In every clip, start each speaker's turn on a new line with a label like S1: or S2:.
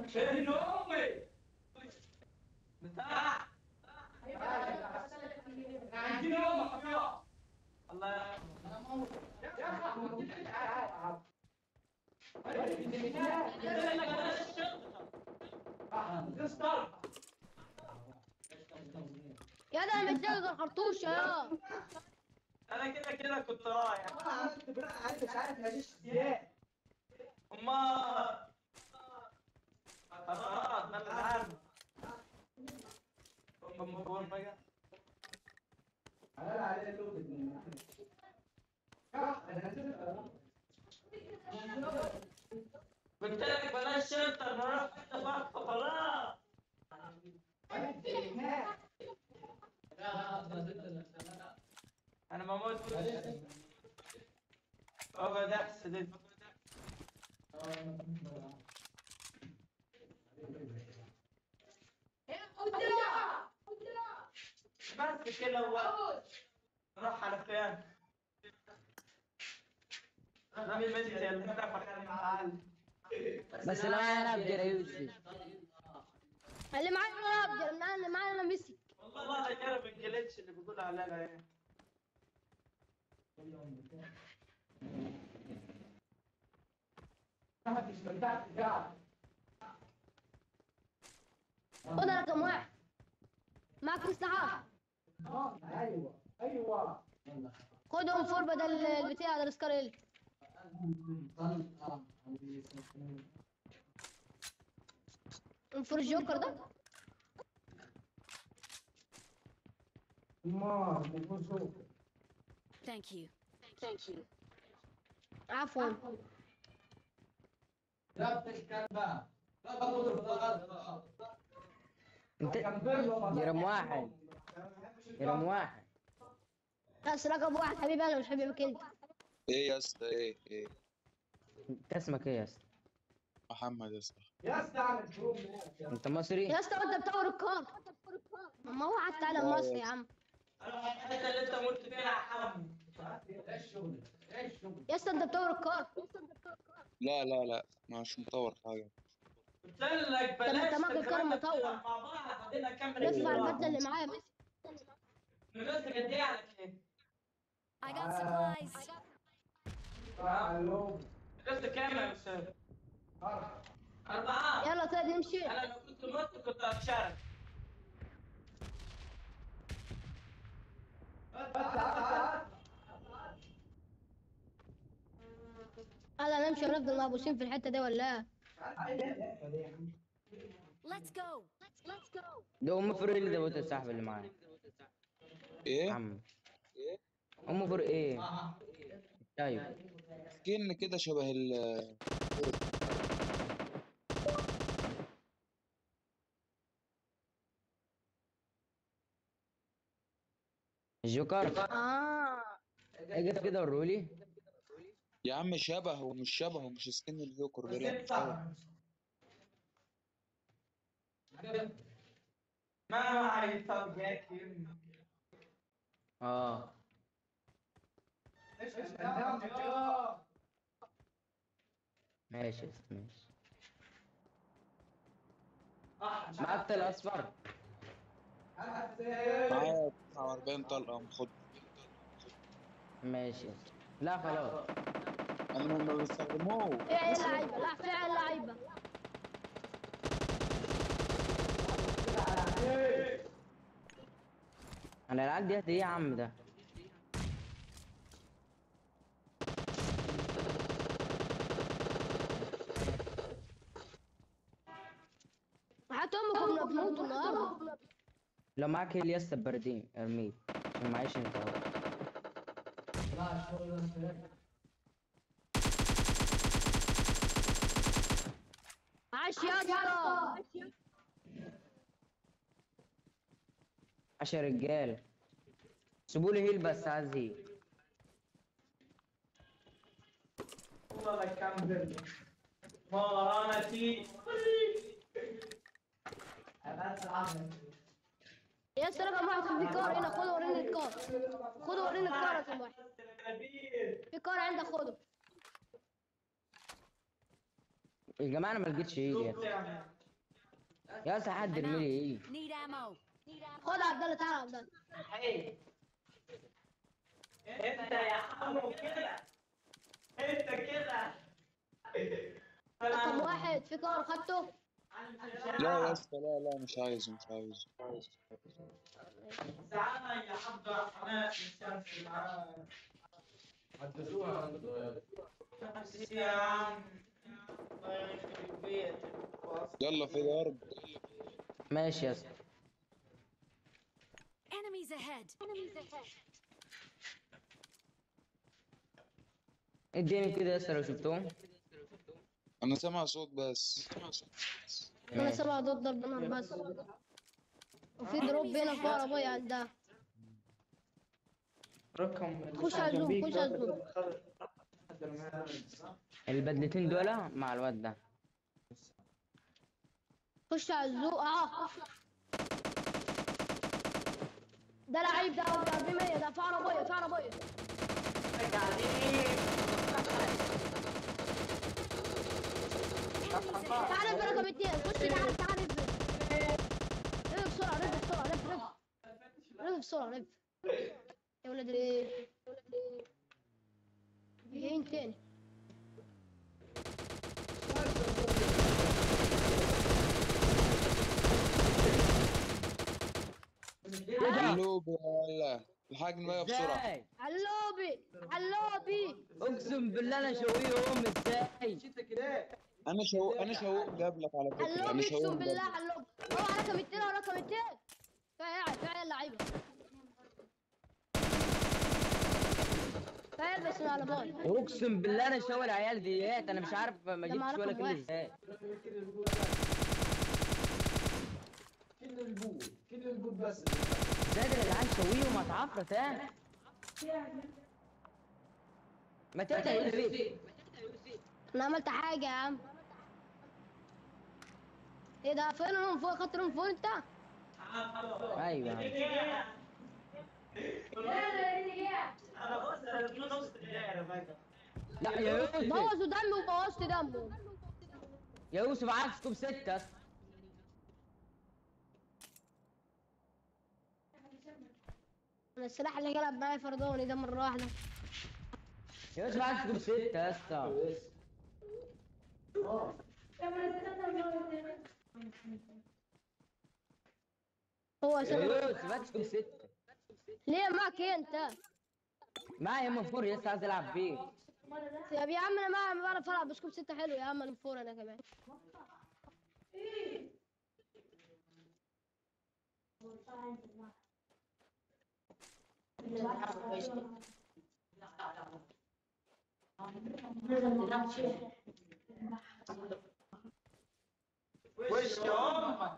S1: فين امي بتاع عندي امك يا الله
S2: يا ده انا مش لاقي غير خرطوش يا
S1: انا كده كده كنت رايح
S3: انت بقى انت مش عارف هجيش ازاي
S1: امال خلاص ما انا عارف ام فور بقى
S3: انا عليه اللود انا نزلت
S1: قلت لك بلاش شنطه نروح حته فاضيه خلاص انا ما موت اقعد احسد بس كده هو راح على فين رمي المسجد اللي نفخ مع علي
S4: بس لا انا ابدر يا يوسف
S2: اللي معايا انا ابدر اللي معايا انا مسك
S1: والله ما انا جرب الجلتش اللي بيقول علينا ايه
S2: خد رقم واحد معك مستحاف
S3: ايوه ايوه
S2: خدهم فور بدل البتاع ده السكار فور الجوكر ده
S3: ما بيكون شوف
S5: Thank you.
S2: عفوا
S3: لا بتشكل بقى لا بقدر بقدر
S4: انت جرم واحد جرم واحد
S2: بس رقم واحد حبيبي انا مش حبيبك انت
S6: ايه يا اسطى ايه ايه
S4: انت اسمك ايه يا اسطى
S6: محمد يا اسطى
S3: يا اسطى عامل شوف
S4: انت مصري
S2: يا اسطى انت بتطور الكار ما هو حتى على مصر يا عم
S1: انا الحته اللي انت قلت فيها يا حمو
S3: ايش الشغل ايش الشغل
S2: يا اسطى انت بتطور الكار
S6: لا لا لا مش مطور حاجه
S1: قلت لك بلاش
S2: طب انت معك الكرم مطور.
S1: مع بعض بعدين اكمل
S2: ندفع البدله اللي معايا مسك
S1: نزلت قد ايه على كده
S5: I got supplies.
S3: الو
S1: نزلت كام يا استاذ أربعة
S2: يلا طيب نمشي
S1: أنا لو كنت مت كنت هتشارك
S2: يلا نمشي ونفضل مهبوسين في الحته دي ولا
S5: Let's go.
S4: ده ام فور اللي ده بوت الصاحب اللي معايا
S6: ايه
S4: عم ام فور ايه طيب
S6: سكن كده شبه ال
S4: الجوكر
S2: اه
S4: اقف كده ورولي
S6: يا عم شبهه ومش شبهه مش سكن الجوكر
S1: بس
S6: ده
S1: انت صح ما معي طب يا كريم
S4: اه
S3: ايش الكلام
S4: ماشي يا اسطى، ماشي
S1: أح-
S4: معاك تل اصفر
S6: معايا 49 طلقه خد
S4: ماشي يا اسطى. لا خلاص
S6: انا ما بستخدموه
S2: في عيال لعيبه لا في عيال لعيبه
S4: انا العيال ديت ايه يا عم ده
S2: حتى امكم بنموتوا النهارده
S4: لو معاك هيل يا اسطى بردين ارميه عشان معيش انت اهو.
S2: عاش يا اسطى
S4: عشرة رجال سيبوا لي هيل بس عايز هيل
S1: والله لك كم برد مرانتي
S2: يا اسطى رقم واحد في كار هنا خد وريني الكار خد وريني الكار رقم واحد في كار عندك خده
S4: يا جماعه انا ما لقيتش ايدي يا اسطى. يا اسطى حد ارمي لي ايدي
S5: Need ammo.
S2: خد يا عبد الله تعالى يا عبد الله
S1: حي انت يا عمو كده انت كده
S2: رقم واحد في كار خدته
S6: لا يا اسطى لا لا مش عايزه مش عايزه
S1: تعالى يا عبد الرحمن الشمس معاك
S3: حدثوها انتوا
S1: شمس يا عم الله يخرب بيتك
S6: يلا في ضرب
S4: ماشي يا اسطى
S5: Enemies ahead.
S4: اديني كده يا اسطى لو شفتهم
S6: انا سامع صوت بس
S2: انا سبعة ضد ضرب نار بس وفي دروب هنا في عربية عندها
S1: رقم
S2: خش على الزوم خش على الزوم
S4: البدلتين دول مع الواد ده
S2: خش على الزوم اه ده لعيب ده ده في مية ده في عربية في عربية
S5: Enemies ahead.
S2: تعال في رقم اتنين خش تعال تعال رف رف بسرعة رف بسرعة رف رف رف بسرعة رف يا ولد ايه فين تاني
S6: قلوب يلا الحاجة بقى بسرعة
S4: ازاي
S2: علوبي علوبي
S4: اقسم بالله انا شويهم ازاي
S6: انا شو انا شوق جاب لك على فكرة انا
S2: علوبي
S6: شوق
S2: اقسم
S6: جاب
S2: بالله
S6: لك.
S2: علوبي هو رقم اتنين هو رقم اتنين فاعل فاعل لعيبة فاعل بس على بال
S4: اقسم بالله انا شوي العيال ديات انا مش عارف ما
S2: ده مع
S4: جبتش ولا
S2: رقم
S4: كل
S2: واحد.
S4: ازاي
S3: كل البوت كل البوت بس
S4: زاد العيال شويهم اتعفرت تاني ما تفتح البيت
S2: انا عملت حاجة يا عم ايه ده فين من فوق خدت من فوق انت
S4: ايوه
S1: انا بص نص دقيقة بقى
S4: لا يا يوسف
S2: بوظوا دمي وبوظت دمه
S4: يا يوسف عايز سكوب ستة
S2: انا السلاح اللي قلب معايا فردوني ده مرة واحدة
S4: يا يوسف عايز سكوب ستة يا اسطى
S2: هو
S4: يا
S2: سبب
S4: يوسف هات سكوب ستة
S2: ليه معك ايه انت
S4: معايا ام فور يا اسطى عايز العب بيه
S2: يا يا عم انا ما ما بعرف العب بسكوب ستة حلو يا عم انا فور انا كمان
S1: وش امك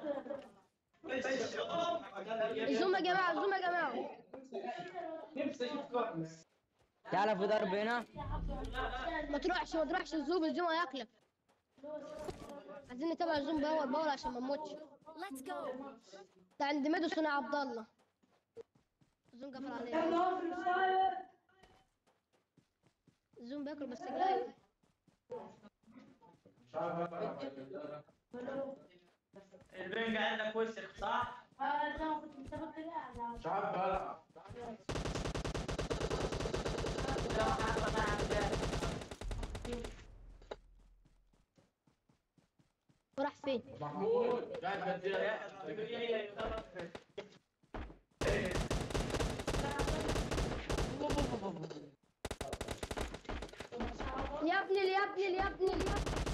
S1: وش امك
S2: الزوم يا جماعة الزوم يا جماعة
S1: نفسي اشوفكم
S4: تعالى في ضرب هنا
S2: ما تروحش ما تروحش الزوم الزوم هياكلك عايزين نتابع الزوم باول باول عشان ما نموتش
S5: Let's go.
S2: ده عند ميدوسون يا عبد الله الزوم قفل عليه الزوم بياكل بس قليل
S1: البنج عندك وسخ صح؟
S3: شعب بلع
S1: لا حرام عندك
S2: وراح فين
S3: محمود قاعد بدي
S2: يا ابني يا ابني يا ابني يا ابني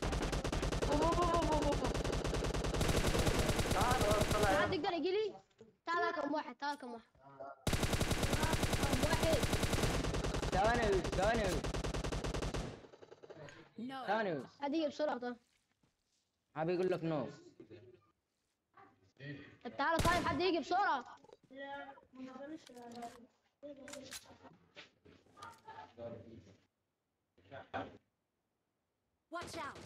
S2: تعال تقدر يجي لي تعال كم واحد تعال كم واحد كم واحد
S4: ثواني يا يوسف ثواني يا يوسف
S5: No.
S4: ثواني يا يوسف
S2: هدي بسرعة طيب
S4: حابب يقول لك نو
S2: طب تعالى طيب حد يجي بسرعة
S5: Watch out.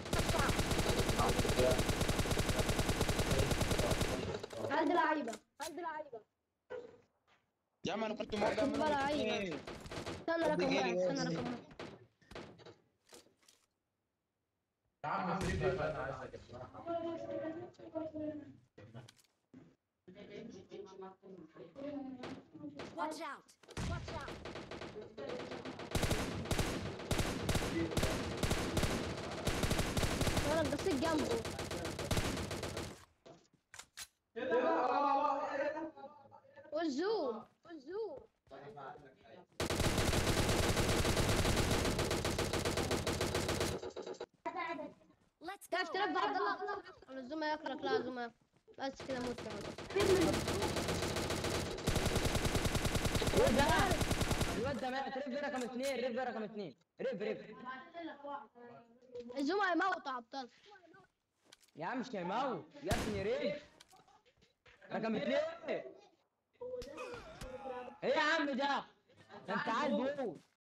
S2: عندي لعيبة عندي لعيبة
S6: يا عم انا كنت موجود
S2: بلا
S6: من
S2: عيب.
S6: اثنين
S2: استنى رقم واحد استنى رقم واحد
S3: يا عم سيبني انا عايزك بصراحه
S5: Watch out. Watch out.
S2: انا بصيت جنبه والزوم والزوم
S5: Let's
S2: تعرف
S5: go.
S2: تلف عبد الله الزوم ياكلك لا زوم بس كده موت كمان
S4: الواد ده الواد ده مات ريف رقم اثنين ريف رقم اثنين ريف ريف
S2: الزوم هيموت يا عبد الله
S4: يا عم مش هيموت يا ابني ريف رقم اثنين ايه يا عم ده ده انت عايز موت